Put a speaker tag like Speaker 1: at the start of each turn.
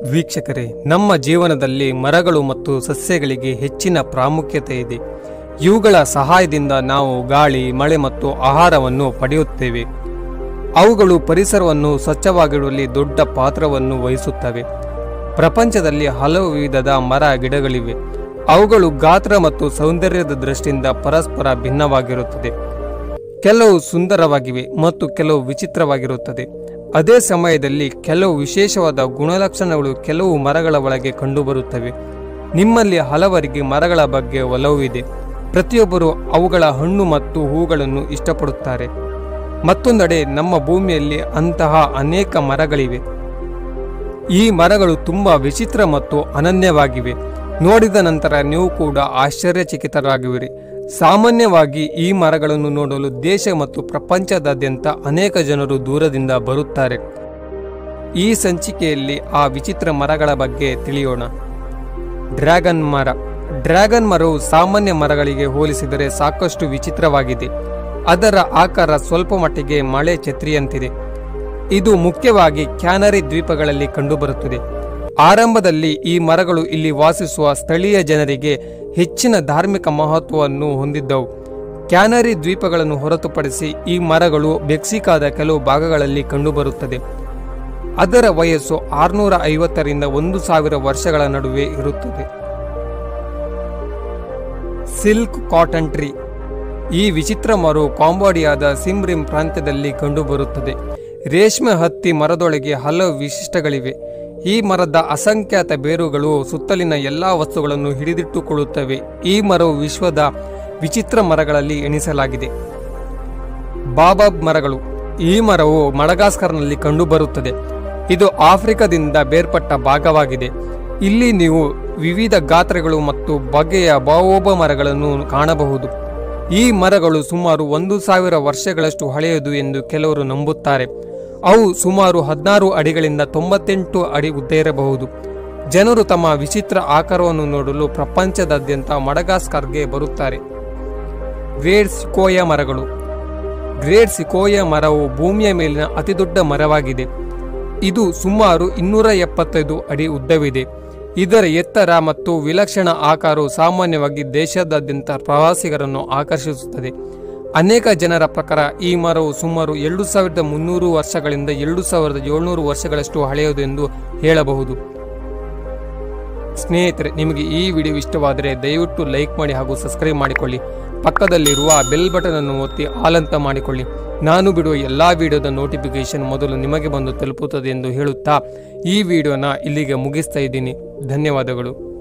Speaker 1: ವೀಕ್ಷಕರೇ ನಮ್ಮ ಜೀವನದಲ್ಲಿ ಮರಗಳು ಮತ್ತು ಸಸ್ಯಗಳಿಗೆ ಹೆಚ್ಚಿನ ಪ್ರಾಮುಖ್ಯತೆ ಇದೆ ಇವುಗಳ ಸಹಾಯದಿಂದ ನಾವು ಗಾಳಿ ಮಳೆ ಮತ್ತು ಆಹಾರವನ್ನು ಪಡೆಯುತ್ತೇವೆ ಅವುಗಳು ಪರಿಸರವನ್ನು ಸ್ವಚ್ಛವಾಗಿಡುವಲ್ಲಿ ದೊಡ್ಡ ಪಾತ್ರವನ್ನು ವಹಿಸುತ್ತವೆ ಪ್ರಪಂಚದಲ್ಲಿ ಹಲವು ವಿಧದ ಮರ ಗಿಡಗಳಿವೆ ಅವುಗಳು ಗಾತ್ರ ಮತ್ತು ಸೌಂದರ್ಯದ ದೃಷ್ಟಿಯಿಂದ ಪರಸ್ಪರ ಭಿನ್ನವಾಗಿರುತ್ತದೆ ಕೆಲವು ಸುಂದರವಾಗಿವೆ ಮತ್ತು ಕೆಲವು ವಿಚಿತ್ರವಾಗಿರುತ್ತದೆ ಅದೇ ಸಮಯದಲ್ಲಿ ಕೆಲವು ವಿಶೇಷವಾದ ಗುಣಲಕ್ಷಣಗಳು ಕೆಲವು ಮರಗಳ ಒಳಗೆ ಕಂಡುಬರುತ್ತವೆ ನಿಮ್ಮಲ್ಲಿ ಹಲವರಿಗೆ ಮರಗಳ ಬಗ್ಗೆ ಒಲವಿದೆ ಪ್ರತಿಯೊಬ್ಬರು ಅವುಗಳ ಹಣ್ಣು ಮತ್ತು ಹೂಗಳನ್ನು ಇಷ್ಟಪಡುತ್ತಾರೆ ಮತ್ತೊಂದೆಡೆ ನಮ್ಮ ಭೂಮಿಯಲ್ಲಿ ಅಂತಹ ಅನೇಕ ಮರಗಳಿವೆ ಈ ಮರಗಳು ತುಂಬಾ ವಿಚಿತ್ರ ಮತ್ತು ಅನನ್ಯವಾಗಿವೆ ನೋಡಿದ ನಂತರ ನೀವು ಕೂಡ ಆಶ್ಚರ್ಯಚಕಿತರಾಗುವಿರಿ ಸಾಮಾನ್ಯವಾಗಿ ಈ ಮರಗಳನ್ನು ನೋಡಲು ದೇಶ ಮತ್ತು ಪ್ರಪಂಚದಾದ್ಯಂತ ಅನೇಕ ಜನರು ದೂರದಿಂದ ಬರುತ್ತಾರೆ ಈ ಸಂಚಿಕೆಯಲ್ಲಿ ಆ ವಿಚಿತ್ರ ಮರಗಳ ಬಗ್ಗೆ ತಿಳಿಯೋಣ ಡ್ರ್ಯಾಗನ್ ಮರ ಡ್ರ್ಯಾಗನ್ ಮರವು ಸಾಮಾನ್ಯ ಮರಗಳಿಗೆ ಹೋಲಿಸಿದರೆ ಸಾಕಷ್ಟು ವಿಚಿತ್ರವಾಗಿದೆ ಅದರ ಆಕಾರ ಸ್ವಲ್ಪ ಮಟ್ಟಿಗೆ ಮಳೆ ಛತ್ರಿಯಂತಿದೆ ಇದು ಮುಖ್ಯವಾಗಿ ಕ್ಯಾನರಿ ದ್ವೀಪಗಳಲ್ಲಿ ಕಂಡುಬರುತ್ತದೆ ಆರಂಭದಲ್ಲಿ ಈ ಮರಗಳು ಇಲ್ಲಿ ವಾಸಿಸುವ ಸ್ಥಳೀಯ ಜನರಿಗೆ ಹೆಚ್ಚಿನ ಧಾರ್ಮಿಕ ಮಹತ್ವವನ್ನು ಹೊಂದಿದ್ದವು ಕ್ಯಾನರಿ ದ್ವೀಪಗಳನ್ನು ಹೊರತುಪಡಿಸಿ ಈ ಮರಗಳು ಮೆಕ್ಸಿಕಾದ ಕೆಲವು ಭಾಗಗಳಲ್ಲಿ ಕಂಡುಬರುತ್ತದೆ ಅದರ ವಯಸ್ಸು ಆರುನೂರ ಐವತ್ತರಿಂದ ಒಂದು ಸಾವಿರ ವರ್ಷಗಳ ನಡುವೆ ಇರುತ್ತದೆ ಸಿಲ್ಕ್ ಕಾಟನ್ ಟ್ರೀ ಈ ವಿಚಿತ್ರ ಮರವು ಕಾಂಬೋಡಿಯಾದ ಸಿಮ್ರಿಮ್ ಪ್ರಾಂತ್ಯದಲ್ಲಿ ಕಂಡುಬರುತ್ತದೆ ರೇಷ್ಮೆ ಹತ್ತಿ ಮರದೊಳಗೆ ಹಲವು ವಿಶಿಷ್ಟಗಳಿವೆ ಈ ಮರದ ಅಸಂಖ್ಯಾತ ಬೇರುಗಳು ಸುತ್ತಲಿನ ಎಲ್ಲಾ ವಸ್ತುಗಳನ್ನು ಹಿಡಿದಿಟ್ಟುಕೊಳ್ಳುತ್ತವೆ ಈ ಮರವು ವಿಶ್ವದ ವಿಚಿತ್ರ ಮರಗಳಲ್ಲಿ ಎಣಿಸಲಾಗಿದೆ ಬಾಬಾಬ್ ಮರಗಳು ಈ ಮರವು ಮಡಗಾಸ್ಕರ್ನಲ್ಲಿ ಕಂಡುಬರುತ್ತದೆ ಇದು ಆಫ್ರಿಕಾದಿಂದ ಬೇರ್ಪಟ್ಟ ಭಾಗವಾಗಿದೆ ಇಲ್ಲಿ ನೀವು ವಿವಿಧ ಗಾತ್ರಗಳು ಮತ್ತು ಬಗೆಯ ಬಾವೋಬ ಮರಗಳನ್ನು ಕಾಣಬಹುದು ಈ ಮರಗಳು ಸುಮಾರು ಒಂದು ಸಾವಿರ ವರ್ಷಗಳಷ್ಟು ಹಳೆಯದು ಎಂದು ಕೆಲವರು ನಂಬುತ್ತಾರೆ ಅವು ಸುಮಾರು ಹದಿನಾರು ಅಡಿಗಳಿಂದ ತೊಂಬತ್ತೆಂಟು ಅಡಿ ಉದ್ದ ಇರಬಹುದು ಜನರು ತಮ್ಮ ವಿಚಿತ್ರ ಆಕಾರವನ್ನು ನೋಡಲು ಪ್ರಪಂಚದಾದ್ಯಂತ ಮಡಗಾಸ್ಕರ್ಗೆ ಬರುತ್ತಾರೆ ಗ್ರೇಟ್ ಸಿಕೋಯ ಮರಗಳು ಗ್ರೇಟ್ ಸಿಕೋಯ ಮರವು ಭೂಮಿಯ ಮೇಲಿನ ಅತಿದೊಡ್ಡ ಮರವಾಗಿದೆ ಇದು ಸುಮಾರು ಇನ್ನೂರ ಎಪ್ಪತ್ತೈದು ಅಡಿ ಉದ್ದವಿದೆ ಇದರ ಎತ್ತರ ಮತ್ತು ವಿಲಕ್ಷಣ ಆಕಾರವು ಸಾಮಾನ್ಯವಾಗಿ ದೇಶದಾದ್ಯಂತ ಪ್ರವಾಸಿಗರನ್ನು ಆಕರ್ಷಿಸುತ್ತದೆ ಅನೇಕ ಜನರ ಪ್ರಕಾರ ಈ ಮರವು ಸುಮಾರು ಎರಡು ಸಾವಿರದ ಮುನ್ನೂರು ವರ್ಷಗಳಿಂದ ಎರಡು ಸಾವಿರದ ಏಳ್ನೂರು ವರ್ಷಗಳಷ್ಟು ಹಳೆಯದು ಎಂದು ಹೇಳಬಹುದು ಸ್ನೇಹಿತರೆ ನಿಮಗೆ ಈ ವಿಡಿಯೋ ಇಷ್ಟವಾದರೆ ದಯವಿಟ್ಟು ಲೈಕ್ ಮಾಡಿ ಹಾಗೂ ಸಬ್ಸ್ಕ್ರೈಬ್ ಮಾಡಿಕೊಳ್ಳಿ ಪಕ್ಕದಲ್ಲಿರುವ ಬೆಲ್ ಬಟನ್ ಅನ್ನು ಒತ್ತಿ ಆಲ್ ಅಂತ ಮಾಡಿಕೊಳ್ಳಿ ನಾನು ಬಿಡುವ ಎಲ್ಲಾ ವಿಡಿಯೋದ ನೋಟಿಫಿಕೇಶನ್ ಮೊದಲು ನಿಮಗೆ ಬಂದು ತಲುಪುತ್ತದೆ ಎಂದು ಹೇಳುತ್ತಾ ಈ ವಿಡಿಯೋನ ಇಲ್ಲಿಗೆ ಮುಗಿಸ್ತಾ ಇದ್ದೀನಿ ಧನ್ಯವಾದಗಳು